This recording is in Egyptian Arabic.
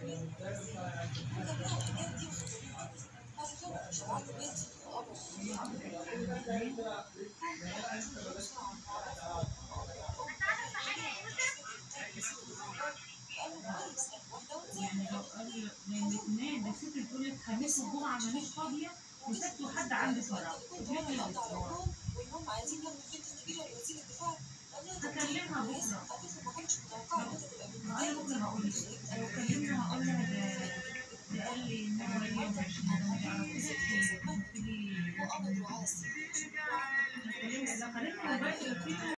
يعني لو قال من الاثنين بس انت بتقولي الخميس والجمعه مانيش فاضيه وسبت وحد عندي فراغ يوم الاسبوع وانهم عايزين ياخدوا البنت الكبيره لوزير الدفاع هكلمها بكره ما كانتش متوقعه انها تبقى ما انا بكره هقول لك لو كلمنا هقول لها ده ده قال لي ان هو هي مش ما يعرفش قلت لي وقبضوا على السي هكلمها لو كلمنا موبايل